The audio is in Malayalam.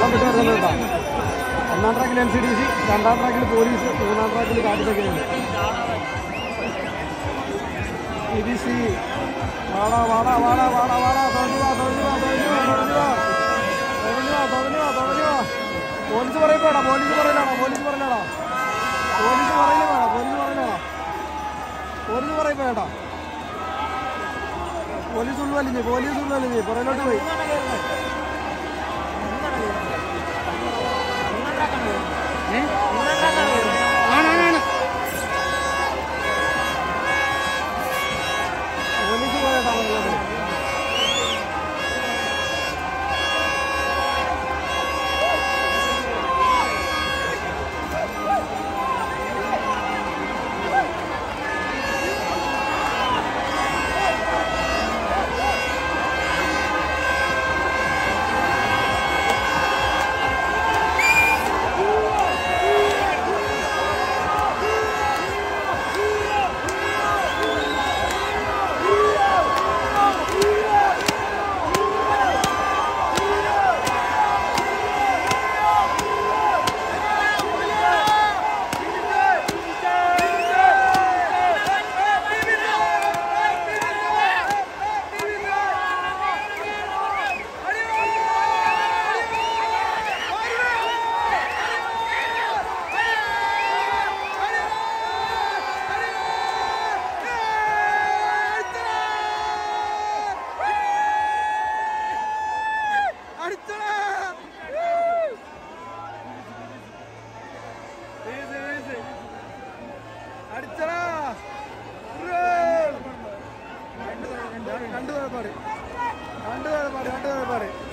കണ്ടിട്ട് വരുന്നത് കേട്ടോ ഒന്നാം ട്രാക്കിൽ എൻ സി ഡി സി രണ്ടാം ട്രാക്കിൽ പോലീസ് മൂന്നാം ട്രാക്കിൽ കാട്ടുതക്കെയുണ്ട് ഇ ഡി സി വാടാ വാടാ വാടാ വാടാ വാടാ തുഴഞ്ഞു വാ തുഴഞ്ഞു വാ തുഴഞ്ഞു വാ തുഴഞ്ഞു വാ തുഴഞ്ഞു വാ തുഴഞ്ഞു വാ തുഴഞ്ഞു വാ പോലീസ് പറയപ്പെടാ പോലീസ് പറയലാടാ പോലീസ് പറയലാടാ പോലീസ് പറയില്ല വേടാ പോലീസ് പറയില്ലടാ പോലീസ് പറയപ്പെടാ പോലീസ് ഉൾവലിഞ്ഞ് പോലീസ് ഉൾവലിഞ്ഞ് പുറകിലോട്ട് പോയി ആണാണ് പോലീസ് പറയട്ടാ പുറകിലോട്ട് അടിച്ചടാ രണ്ട് വേളപ്പാട് രണ്ട് വേളപ്പാട് രണ്ട് വേളപ്പാട്